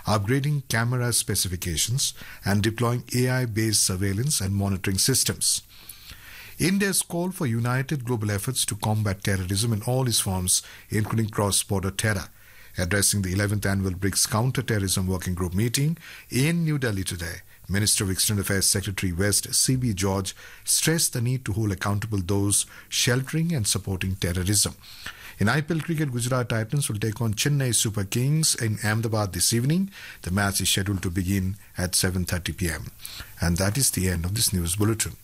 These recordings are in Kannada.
upgrading camera specifications, and deploying AI based surveillance and monitoring systems. India's call for united global efforts to combat terrorism in all its forms, including cross border terror. Addressing the 11th annual BRICS Counter Terrorism Working Group meeting in New Delhi today, Minister of External Affairs Secretary West C.B. George stressed the need to hold accountable those sheltering and supporting terrorism. In IPL cricket, Gujarat Titans will take on Chennai Super Kings in Ahmedabad this evening. The match is scheduled to begin at 7:30 p.m. And that is the end of this news bulletin.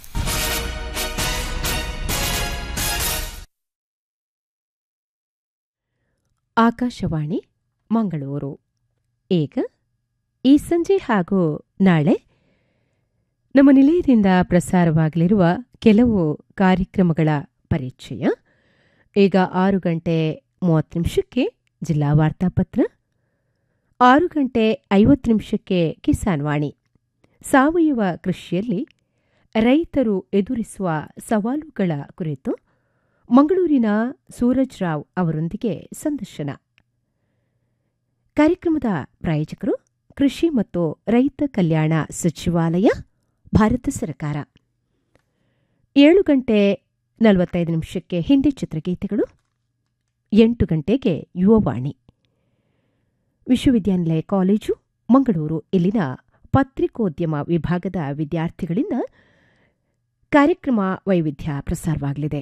Akashvani Mangaluru ಈಗ ಈ ಸಂಜೆ ಹಾಗೂ ನಾಳೆ ನಮ್ಮ ನಿಲಯದಿಂದ ಪ್ರಸಾರವಾಗಲಿರುವ ಕೆಲವು ಕಾರ್ಯಕ್ರಮಗಳ ಪರಿಚಯ ಈಗ ಆರು ಗಂಟೆ ಮೂವತ್ತು ನಿಮಿಷಕ್ಕೆ ಜಿಲ್ಲಾ ವಾರ್ತಾಪತ್ರ ಆರು ಗಂಟೆ ಐವತ್ತು ನಿಮಿಷಕ್ಕೆ ಕಿಸಾನ್ ವಾಣಿ ಸಾವಯವ ಕೃಷಿಯಲ್ಲಿ ರೈತರು ಎದುರಿಸುವ ಸವಾಲುಗಳ ಕುರಿತು ಮಂಗಳೂರಿನ ಸೂರಜ್ ರಾವ್ ಅವರೊಂದಿಗೆ ಸಂದರ್ಶನ ಕಾರ್ಯಕ್ರಮದ ಪ್ರಾಯೋಜಕರು ಕೃಷಿ ಮತ್ತು ರೈತ ಕಲ್ಯಾಣ ಸಚಿವಾಲಯ ಭಾರತ ಸರ್ಕಾರ ಏಳು ಗಂಟೆ ನಲವತ್ತೈದು ನಿಮಿಷಕ್ಕೆ ಹಿಂದಿ ಚಿತ್ರಗೀತೆಗಳು ಎಂಟು ಗಂಟೆಗೆ ಯುವವಾಣಿ ವಿಶ್ವವಿದ್ಯಾನಿಲಯ ಕಾಲೇಜು ಮಂಗಳೂರು ಇಲ್ಲಿನ ಪತ್ರಿಕೋದ್ಯಮ ವಿಭಾಗದ ವಿದ್ಯಾರ್ಥಿಗಳಿಂದ ಕಾರ್ಯಕ್ರಮ ವೈವಿಧ್ಯ ಪ್ರಸಾರವಾಗಲಿದೆ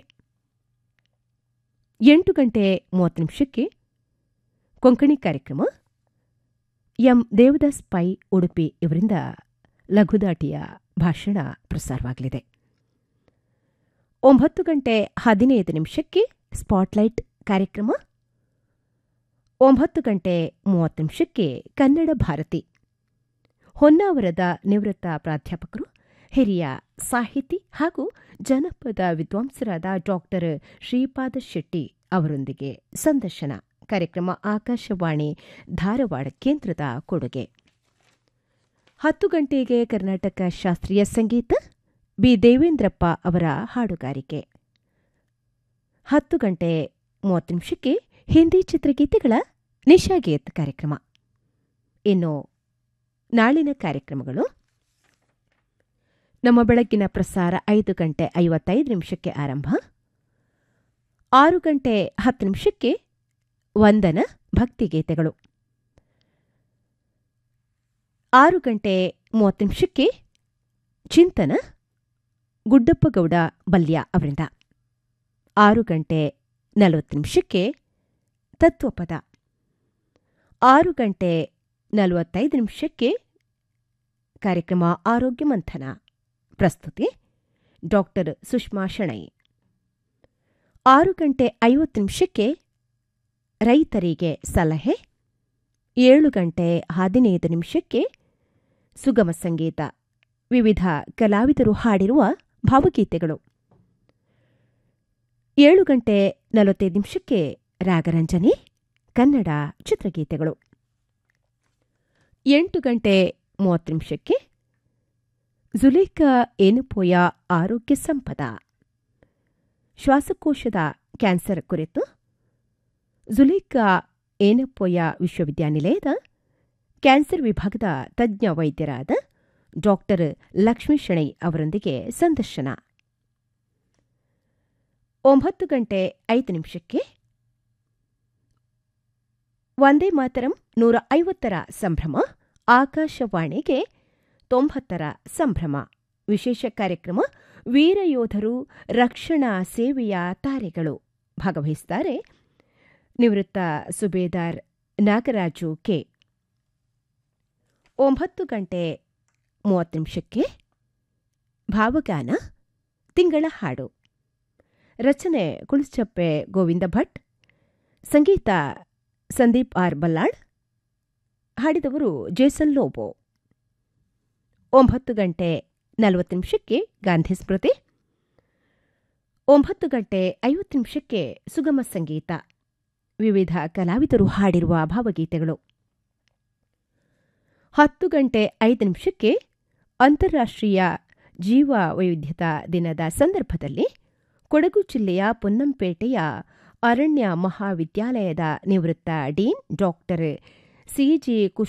ಎಂಟು ಗಂಟೆ ಮೂವತ್ತು ನಿಮಿಷಕ್ಕೆ ಕೊಂಕಣಿ ಕಾರ್ಯಕ್ರಮ ಎಂ ದೇವದಾಸ್ ಪೈ ಉಡುಪಿ ಇವರಿಂದ ಲಘುದಾಟಿಯ ಭಾಷಣ ಪ್ರಸಾರವಾಗಲಿದೆ ಒಂಬತ್ತು ಗಂಟೆ ಹದಿನೈದು ನಿಮಿಷಕ್ಕೆ ಸ್ಪಾಟ್ಲೈಟ್ ಕಾರ್ಯಕ್ರಮ ಒಂಬತ್ತು ಗಂಟೆ ಮೂವತ್ತು ನಿಮಿಷಕ್ಕೆ ಕನ್ನಡ ಭಾರತಿ ಹೊನ್ನಾವರದ ನಿವೃತ್ತ ಪ್ರಾಧ್ಯಾಪಕರು ಹಿರಿಯ ಸಾಹಿತಿ ಹಾಗೂ ಜನಪದ ವಿದ್ವಾಂಸರಾದ ಡಾಕ್ಟರ್ ಶ್ರೀಪಾದ ಶೆಟ್ಟಿ ಅವರೊಂದಿಗೆ ಸಂದರ್ಶನ ಕಾರ್ಯಕ್ರಮ ಆಕಾಶವಾಣಿ ಧಾರವಾಡ ಕೇಂದ್ರದ ಕೊಡುಗೆ ಹತ್ತು ಗಂಟೆಗೆ ಕರ್ನಾಟಕ ಶಾಸ್ತ್ರೀಯ ಸಂಗೀತ ಬಿ ದೇವೇಂದ್ರಪ್ಪ ಅವರ ಹಾಡುಗಾರಿಕೆ ಹತ್ತು ಗಂಟೆ ಮೂವತ್ತು ನಿಮಿಷಕ್ಕೆ ಹಿಂದಿ ಚಿತ್ರಗೀತೆಗಳ ನಿಶಾಗೀತ್ ಕಾರ್ಯಕ್ರಮ ಇನ್ನು ನಾಳಿನ ಕಾರ್ಯಕ್ರಮಗಳು ನಮ್ಮ ಬೆಳಗ್ಗಿನ ಪ್ರಸಾರ ಐದು ಗಂಟೆ ಐವತ್ತೈದು ನಿಮಿಷಕ್ಕೆ ಆರಂಭ ಆರು ಗಂಟೆ ಹತ್ತು ನಿಮಿಷಕ್ಕೆ ವಂದನ ಭಕ್ತಿಗೀತೆಗಳು ಆರು ಗಂಟೆ ಮೂವತ್ತು ನಿಮಿಷಕ್ಕೆ ಚಿಂತನ ಗುಡ್ಡಪ್ಪಗೌಡ ಬಲ್ಯ ಅವರಿಂದ ಆರು ಗಂಟೆ ನಲವತ್ತು ನಿಮಿಷಕ್ಕೆ ತತ್ವಪದ ಆರು ಗಂಟೆ ನಲವತ್ತೈದು ನಿಮಿಷಕ್ಕೆ ಕಾರ್ಯಕ್ರಮ ಆರೋಗ್ಯ ಮಂಥನ ಪ್ರಸ್ತುತಿ ಡಾಕ್ಟರ್ ಸುಷ್ಮಾ ಶಣೈ ಆರು ಗಂಟೆ ಐವತ್ತು ನಿಮಿಷಕ್ಕೆ ರೈತರಿಗೆ ಸಲಹೆ ಏಳು ಗಂಟೆ ಹದಿನೈದು ನಿಮಿಷಕ್ಕೆ ಸುಗಮ ಸಂಗೀತ ವಿವಿಧ ಕಲಾವಿದರು ಹಾಡಿರುವ ಭಾವಗೀತೆಗಳು ಏಳು ಗಂಟೆ ನಲವತ್ತೈದು ನಿಮಿಷಕ್ಕೆ ರಾಗರಂಜನೆ ಕನ್ನಡ ಚಿತ್ರಗೀತೆಗಳು ಎಂಟು ಗಂಟೆ ಮೂವತ್ತು ನಿಮಿಷಕ್ಕೆ ಜುಲೇಖಾ ಏನುಪೋಯ ಆರೋಗ್ಯ ಸಂಪದ ಶ್ವಾಸಕೋಶದ ಕ್ಯಾನ್ಸರ್ ಕುರಿತು ಜುಲೇಖಾ ಏನಪ್ಪೊಯ್ಯ ವಿಶ್ವವಿದ್ಯಾನಿಲಯದ ಕ್ಯಾನ್ಸರ್ ವಿಭಾಗದ ತಜ್ಞ ವೈದ್ಯರಾದ ಡಾಕ್ಟರ್ ಲಕ್ಷ್ಮೀ ಶೆಣೈ ಅವರೊಂದಿಗೆ ಸಂದರ್ಶನ ಒಂಬತ್ತು ಗಂಟೆ ಐದು ನಿಮಿಷಕ್ಕೆ ವಂದೇ ಮಾತರಂ ನೂರ ಐವತ್ತರ ಸಂಭ್ರಮ ಆಕಾಶವಾಣಿಗೆ ತೊಂಬತ್ತರ ಸಂಭ್ರಮ ವಿಶೇಷ ಕಾರ್ಯಕ್ರಮ ವೀರಯೋಧರು ರಕ್ಷಣಾ ಸೇವೆಯ ತಾರೆಗಳು ಭಾಗವಹಿಸುತ್ತಾರೆ ನಿವೃತ್ತ ಸುಬೇದಾರ್ ನಾಗರಾಜು ಕೆ ಒಂಬತ್ತು ಗಂಟೆ ಮೂವತ್ತು ನಿಮಿಷಕ್ಕೆ ಭಾವಗಾನ ತಿಂಗಳ ಹಾಡು ರಚನೆ ಕುಳಿಚಪ್ಪೆ ಗೋವಿಂದ ಭಟ್ ಸಂಗೀತ ಸಂದೀಪ್ ಆರ್ ಬಲ್ಲಾಳ್ ಹಾಡಿದವರು ಜೇಸನ್ ಲೋಬೋ ಒಂಬತ್ತು ಗಂಟೆ ನಲವತ್ತು ನಿಮಿಷಕ್ಕೆ ಗಾಂಧಿ ಸ್ಮೃತಿ ಒಂಬತ್ತು ಗಂಟೆ ಐವತ್ತು ನಿಮಿಷಕ್ಕೆ ಸುಗಮ ಸಂಗೀತ ವಿವಿಧ ಕಲಾವಿದರು ಹಾಡಿರುವ ಭಾವಗೀತೆಗಳು ಹತ್ತು ಗಂಟೆ ಐದು ನಿಮಿಷಕ್ಕೆ ಅಂತಾರಾಷ್ಟ್ರೀಯ ಜೀವ ವೈವಿಧ್ಯತಾ ದಿನದ ಸಂದರ್ಭದಲ್ಲಿ ಕೊಡಗು ಜಿಲ್ಲೆಯ ಪೊನ್ನಂಪೇಟೆಯ ಅರಣ್ಯ ಮಹಾವಿದ್ಯಾಲಯದ ನಿವೃತ್ತ ಡೀನ್ ಡಾಕ್ಟರ್ ಸಿಜಿ